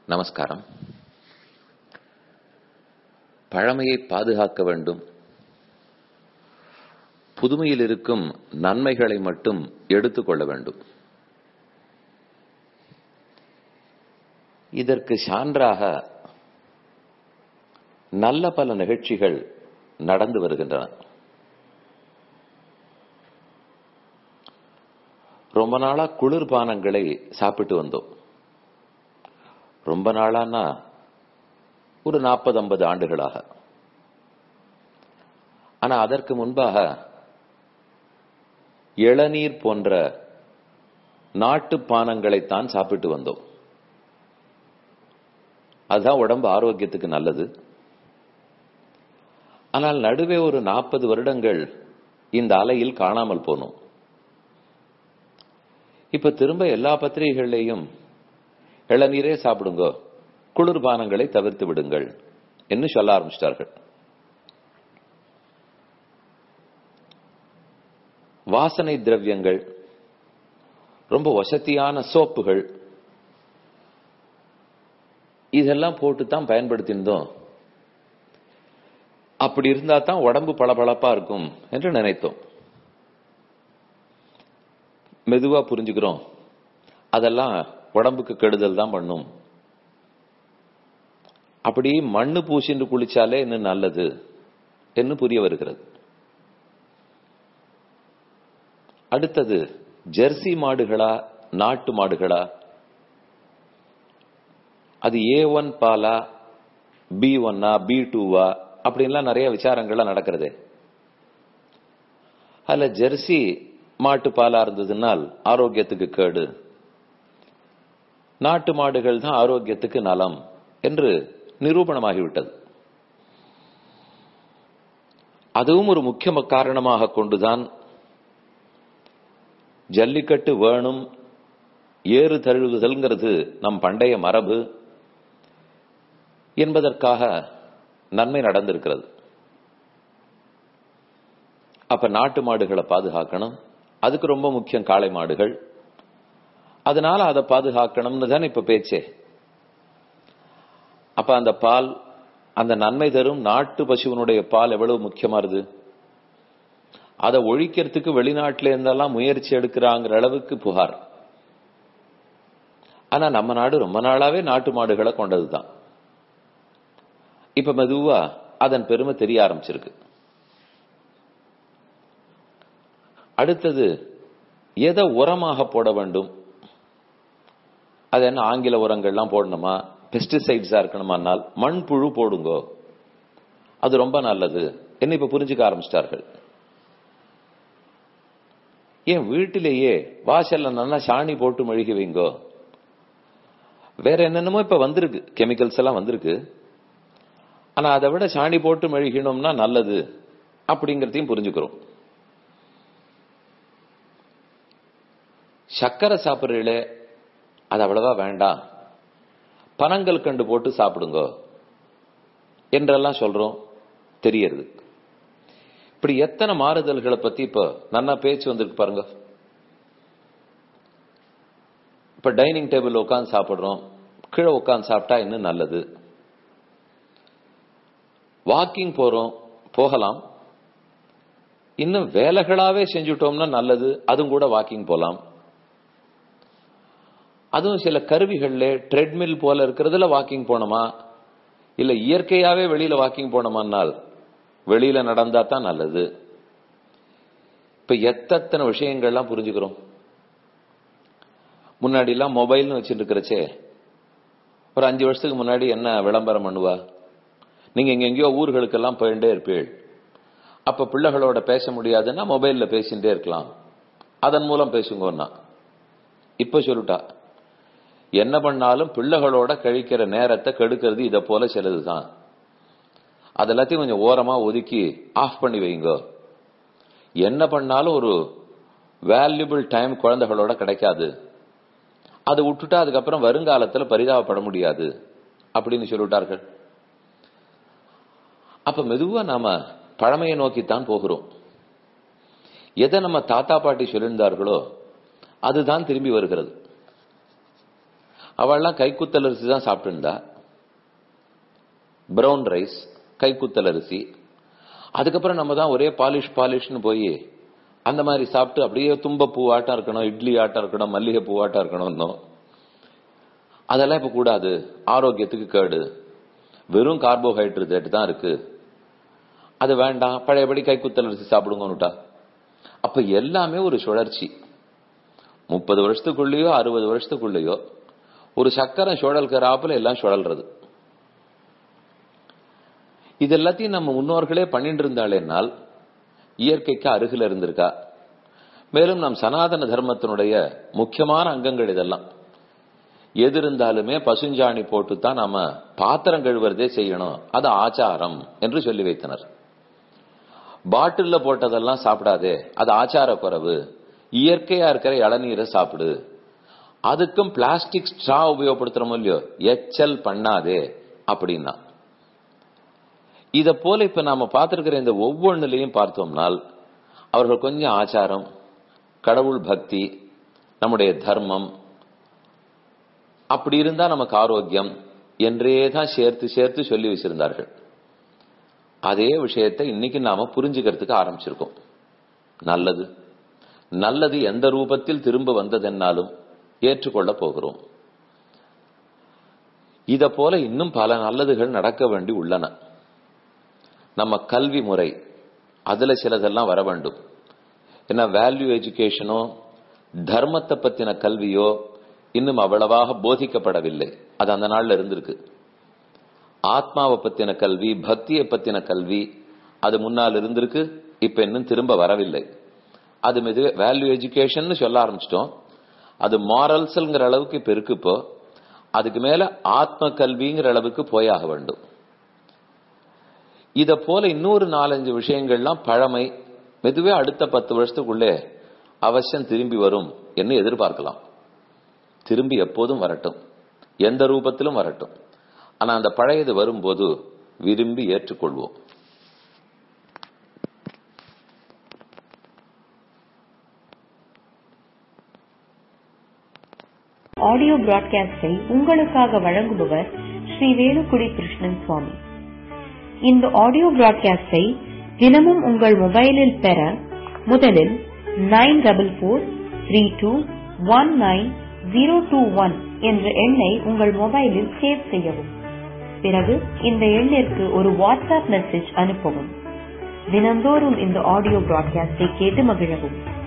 நமஸ்காரம் பழமையை பாதுகாக்க வேண்டும் புதுமையில் இருக்கும் நன்மைகளை மட்டும் எடுத்துக்கொள்ள வேண்டும் இதற்கு சான்றாக நல்ல பல நிகழ்ச்சிகள் நடந்து வருகின்றன ரொம்ப நாளா குளிர்பானங்களை சாப்பிட்டு வந்தோம் ரொம்ப நாளானா ஒரு நாற்பது ஐம்பது ஆண்டுகளாக ஆனா அதற்கு முன்பாக இளநீர் போன்ற நாட்டு பானங்களைத்தான் சாப்பிட்டு வந்தோம் அதுதான் உடம்பு ஆரோக்கியத்துக்கு நல்லது ஆனால் நடுவே ஒரு நாற்பது வருடங்கள் இந்த அலையில் காணாமல் போனோம் இப்ப திரும்ப எல்லா பத்திரிகைகள்லையும் இளநீரே சாப்பிடுங்க குளிர்பானங்களை தவிர்த்து விடுங்கள் என்று சொல்ல ஆரம்பிச்சிட்டார்கள் வாசனை திரவியங்கள் ரொம்ப வசதியான சோப்புகள் இதெல்லாம் போட்டு தான் பயன்படுத்தியிருந்தோம் அப்படி இருந்தா தான் உடம்பு பளபளப்பா இருக்கும் என்று நினைத்தோம் மெதுவா புரிஞ்சுக்கிறோம் அதெல்லாம் உடம்புக்கு கெடுதல் தான் பண்ணும் அப்படி மண்ணு பூசின்று குளிச்சாலே இன்னும் நல்லது என்று புரிய வருகிறது அடுத்தது ஜெர்சி மாடுகளா நாட்டு மாடுகளா அது ஏ ஒன் பாலா பி ஒன்னா பி டூவா அப்படின்லாம் நிறைய விசாரங்கள்லாம் நடக்கிறது அதுல ஜெர்சி மாட்டு பாலா இருந்ததுனால் ஆரோக்கியத்துக்கு கேடு நாட்டு மாடுகள் தான் ஆரோக்கியத்துக்கு நலம் என்று நிரூபணமாகிவிட்டது அதுவும் ஒரு முக்கிய காரணமாக கொண்டுதான் ஜல்லிக்கட்டு வேணும் ஏறு தழுவுதல்ங்கிறது நம் பண்டைய மரபு என்பதற்காக நன்மை நடந்திருக்கிறது அப்ப நாட்டு மாடுகளை பாதுகாக்கணும் அதுக்கு ரொம்ப முக்கியம் காளை மாடுகள் அதனால அதை பாதுகாக்கணும்னு தான் இப்ப பேச்சே அப்ப அந்த பால் அந்த நன்மை தரும் நாட்டு பசுவனுடைய பால் எவ்வளவு முக்கியமானது அதை ஒழிக்கிறதுக்கு வெளிநாட்டில இருந்தெல்லாம் முயற்சி எடுக்கிறாங்கிற அளவுக்கு புகார் ஆனா நம்ம நாடு ரொம்ப நாளாவே நாட்டு மாடுகளை கொண்டதுதான் இப்ப மெதுவா அதன் பெருமை தெரிய ஆரம்பிச்சிருக்கு அடுத்தது எதை உரமாக போட வேண்டும் அது என்ன ஆங்கில உரங்கள்லாம் போடணுமா பெஸ்டிசைட்ஸா இருக்கணுமானால் மண்புழு போடுங்கோ அது ரொம்ப நல்லது என்ன இப்ப புரிஞ்சுக்க ஆரம்பிச்சிட்டார்கள் ஏன் வீட்டிலேயே வாசல்ல நல்லா சாணி போட்டு மெழுகி வைங்கோ வேற என்னென்னமோ இப்ப வந்திருக்கு கெமிக்கல்ஸ் எல்லாம் வந்திருக்கு ஆனா அதை விட சாணி போட்டு மெழுகினோம்னா நல்லது அப்படிங்கறதையும் புரிஞ்சுக்கிறோம் சக்கரை சாப்பிட்றீங்களே அது அவ்வளவா வேண்டாம் பனங்கள் கண்டு போட்டு சாப்பிடுங்க என்றெல்லாம் சொல்றோம் தெரியறது இப்படி எத்தனை மாறுதல்களை பத்தி இப்ப நல்லா பேச்சு வந்திருக்கு பாருங்க இப்ப டைனிங் டேபிள் உட்காந்து சாப்பிடுறோம் கீழே உட்காந்து சாப்பிட்டா இன்னும் நல்லது வாக்கிங் போறோம் போகலாம் இன்னும் வேலைகளாவே செஞ்சுட்டோம்னா நல்லது அதுவும் கூட வாக்கிங் போலாம் அதுவும் சில கருவிகள்ல ட்ரெட்மில் போல இருக்கிறதுல வாக்கிங் போனோமா இல்ல இயற்கையாவே வெளியில வாக்கிங் போனோமானால் வெளியில நடந்தா தான் நல்லது இப்ப எத்தனை விஷயங்கள்லாம் புரிஞ்சுக்கிறோம் முன்னாடி எல்லாம் மொபைல்னு வச்சுட்டு இருக்கிறச்சே ஒரு அஞ்சு வருஷத்துக்கு முன்னாடி என்ன விளம்பரம் பண்ணுவா நீங்க இங்க எங்கேயோ ஊர்களுக்கெல்லாம் போயிட்டே இருப்பீள் அப்ப பிள்ளைகளோட பேச முடியாதுன்னா மொபைல்ல பேசிட்டே இருக்கலாம் அதன் மூலம் பேசுங்கன்னா இப்ப சொல்லிட்டா என்ன பண்ணாலும் பிள்ளைகளோட கழிக்கிற நேரத்தை கெடுக்கிறது இதை போல சிலதுதான் அது எல்லாத்தையும் கொஞ்சம் ஓரமா ஒதுக்கி ஆஃப் பண்ணி வைங்க என்ன பண்ணாலும் ஒரு வேல்யூபிள் டைம் குழந்தைகளோட கிடைக்காது அதை விட்டுட்டா அதுக்கப்புறம் வருங்காலத்துல பரிதாபப்பட முடியாது அப்படின்னு சொல்லிவிட்டார்கள் அப்ப மெதுவா நாம பழமையை நோக்கித்தான் போகிறோம் எதை நம்ம தாத்தா பாட்டி சொல்லியிருந்தார்களோ அதுதான் திரும்பி வருகிறது அவள்லாம் கைக்குத்தல் அரிசி தான் சாப்பிட்டுருந்தா பிரவுன் ரைஸ் கைக்குத்தல் அரிசி அதுக்கப்புறம் நம்ம தான் ஒரே பாலிஷ் பாலிஷ்னு போய் அந்த மாதிரி சாப்பிட்டு அப்படியே தும்ப பூ ஆட்டம் இருக்கணும் இட்லி ஆட்டம் இருக்கணும் மல்லிகை பூ ஆட்டம் இருக்கணும் அதெல்லாம் இப்ப கூடாது ஆரோக்கியத்துக்கு கேடு வெறும் கார்போஹைட்ரேட் தான் இருக்கு அது வேண்டாம் பழையபடி கைக்குத்தல் அரிசி சாப்பிடுங்கன்னுட்டா அப்ப எல்லாமே ஒரு சுழற்சி முப்பது வருஷத்துக்குள்ளேயோ அறுபது வருஷத்துக்குள்ளேயோ ஒரு சக்கரை சுழல் கராப்புல எல்லாம் சுழல்றது இது எல்லாத்தையும் நம்ம முன்னோர்களே பண்ணிட்டு இருந்தாலேனால் இயற்கைக்கு அருகில் இருந்திருக்கா மேலும் நம் சனாதன தர்மத்தினுடைய முக்கியமான அங்கங்கள் இதெல்லாம் எது இருந்தாலுமே பசுஞ்சாணி போட்டு தான் நாம பாத்திரம் கழுவுறதே செய்யணும் அது ஆச்சாரம் என்று சொல்லி வைத்தனர் பாட்டில்ல போட்டதெல்லாம் சாப்பிடாதே அது ஆச்சார குறைவு இயற்கையா இருக்கிற இளநீரை சாப்பிடு அதுக்கும் பிளாஸ்டிக் ஸ்ட்ரா உபயோகப்படுத்துறோமோ இல்லையோ எச்சல் பண்ணாதே அப்படின்னா இத போல இப்ப நாம பார்த்திருக்கிற இந்த ஒவ்வொன்னுலையும் பார்த்தோம்னால் அவர்கள் கொஞ்சம் ஆச்சாரம் கடவுள் பக்தி நம்முடைய தர்மம் அப்படி இருந்தா நமக்கு ஆரோக்கியம் என்றே தான் சேர்த்து சேர்த்து சொல்லி வச்சிருந்தார்கள் அதே விஷயத்தை இன்னைக்கு நாம புரிஞ்சுக்கிறதுக்கு ஆரம்பிச்சிருக்கோம் நல்லது நல்லது எந்த ரூபத்தில் திரும்ப வந்ததென்னாலும் ஏற்றுக்கொள்ள போகிறோம் இத போல இன்னும் பல நல்லதுகள் நடக்க வேண்டி உள்ளன நம்ம கல்வி முறை அதுல சிலதெல்லாம் வர வேண்டும் ஏன்னா வேல்யூ எஜுகேஷனோ தர்மத்தை பத்தின கல்வியோ இன்னும் அவ்வளவாக போதிக்கப்படவில்லை அது அந்த நாள்ல இருந்திருக்கு ஆத்மாவை பத்தின கல்வி பக்தியை பத்தின கல்வி அது முன்னால் இருந்திருக்கு இப்ப இன்னும் திரும்ப வரவில்லை அது மீது வேல்யூ எஜுகேஷன் சொல்ல ஆரம்பிச்சிட்டோம் அது மாரல்ஸ்ங்கிற அளவுக்கு இப்ப இருக்கு இப்போ அதுக்கு மேல ஆத்ம கல்விங்கிற அளவுக்கு போயாக வேண்டும் இத போல இன்னொரு நாலஞ்சு விஷயங்கள்லாம் பழமை மெதுவே அடுத்த பத்து வருஷத்துக்குள்ளே அவசியம் திரும்பி வரும் என்று எதிர்பார்க்கலாம் திரும்பி எப்போதும் வரட்டும் எந்த ரூபத்திலும் வரட்டும் ஆனா அந்த பழையது வரும்போது விரும்பி ஏற்றுக்கொள்வோம் ஆடியோ பிராட்காஸ்டை உங்களுக்காக வழங்குபவர் ஸ்ரீ வேலுக்குடி கிருஷ்ணன் சுவாமி இந்த ஆடியோ பிராட்காஸ்டை தினமும் உங்கள் மொபைலில் பெற முதலில் nine double four three two one nine zero two one என்ற எண்ணை உங்கள் மொபைலில் சேவ் செய்யவும் பிறகு இந்த எண்ணிற்கு ஒரு வாட்ஸ்அப் மெசேஜ் அனுப்பவும் தினந்தோறும் இந்த ஆடியோ பிராட்காஸ்டை கேட்டு மகிழவும்